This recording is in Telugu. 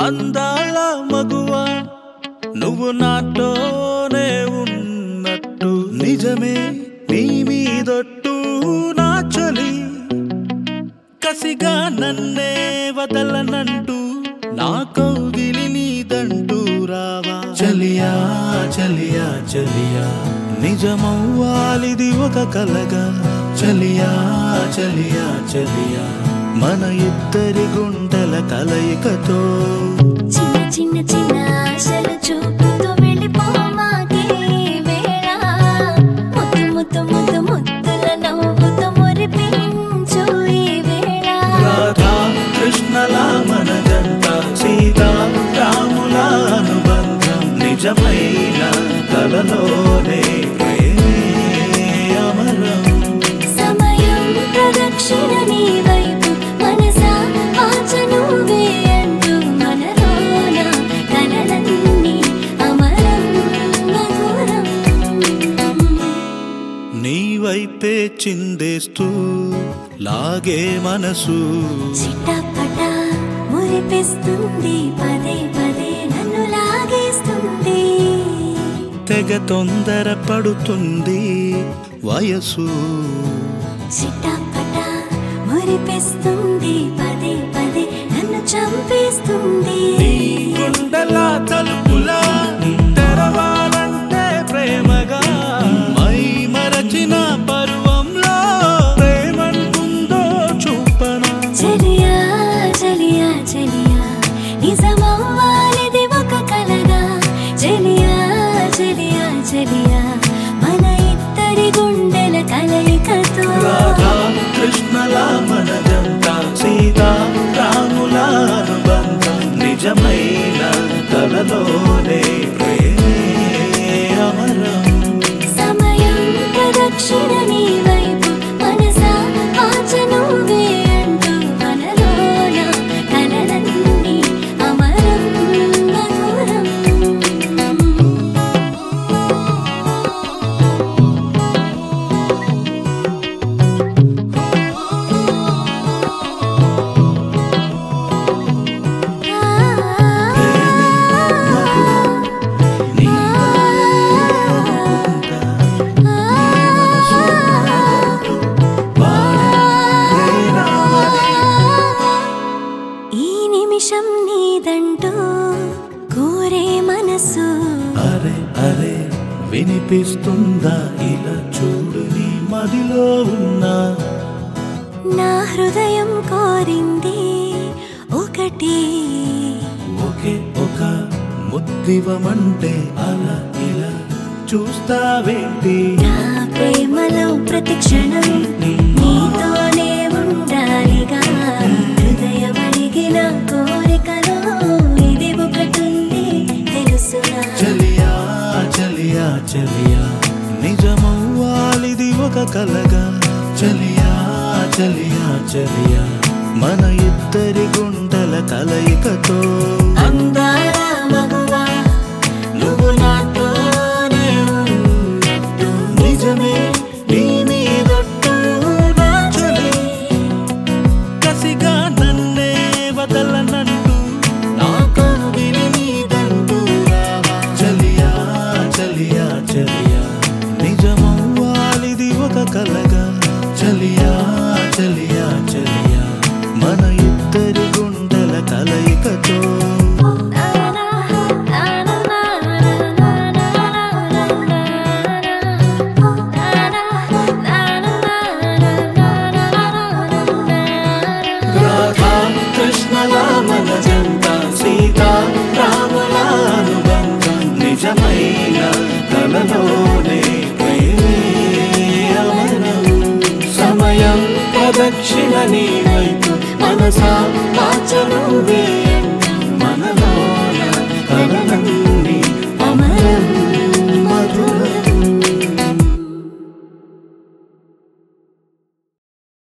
అందాల మగువ నువ్వు నాతోనే ఉన్నట్టు నిజమే నీ మీదొట్టు నా చలి కసిగా నన్నే వదలనంటూ నా కౌగిలి నీదంటూ రావా చలియా చలియా చలియా నిజమవ్వాలిది ఒక కలగా చలియా చలియా చలియా మన ఇద్దరి గుండెల కలయికతో చిన్న చిన్న చిన్న ఆశలు చూపుతూ వెళ్ళిపోమాకే వేళ ముద్దు ముద్దు ముద్దు ముద్దుల నవ్వుతూ మురిపించు ఈ వేళ రాధా కృష్ణల మన జంట సీతా రాముల అనుబంధం నిజమైన కలలోనే ప్రేమే అమరం సమయం ప్రదక్షిణ నీ వైపు మనసా వాచ నువ్వే అంటూ మనలోన కలలన్నీ అమరం మధురం నీ వైపే చిందేస్తూ లాగే మనసు చిట్టపట మురిపిస్తుంది పదే పదే నన్ను లాగేస్తుంది తెగ తొందర పడుతుంది వయసు చిట్టపట మురిపిస్తుంది పదే పదే నన్ను చంపేస్తుంది నీ గుండెల తలుపులా తెరవాలంటే ప్రేమగా మై మరచిన పరువంలో ప్రేమంటుందో చూపన చలియా చలియా చలియా నిజమవ్వాలిది ఒక కలగా చలియా చలియా చలియా మన ఇద్దరి గుండెల కలయికతో రాధా కృష్ణల మన జంట సీతా రాముల అనుబంధం నిజమైన కలలోనే ప్రేమే అమరం సమయం ప్రదక్షిణ నీ వైపు మనసా వాచ నువ్వే అంటూ మనలోన కలలన్నీ అమరం మధురం నీ అనుకుంటా ఈ నిమిషం నీదంటూ కోరే మనసు అరే అరే వినిపిస్తుందా ఇలా చూడు నీ మదిలో ఉన్నా నా హృదయం కోరింది ఒకటి ఒకే ఒక ముద్దివమంటే అలా ఇలా చూస్తావేంటి నా ప్రేమలో ప్రతి క్షణం నీతోనే ఉండాలిగా హృదయం అడిగిన కోరికలో ఇది ఒకటుంది తెలుసుగా చలియా చలియా చలియా నిజమవ్వాలిది ఒక కలగా చలియా చలియా చలియా మన ఇద్దరి గుండెల కలయికతో అందాల మగువా నువ్వు నాతోనే ఉన్నట్టు నిజమే నీ మీదొట్టు నా చలి కసిగా నన్నే వదలనంటూ నా కౌగిలి నీదంటూ రావా చలియా చలియా చలియా నిజమవ్వాలిది ఒక కలగా చలియా చలియా చలియా మన ఇద్దరి గుండెల కలయికతో రాధా కృష్ణల మన జంట సీతా రాముల అనుబంధం నిజమైన కలలోనే ప్రేమే అమరం సమయం ప్రదక్షిణ నీ వైపు మనసా వాచనువే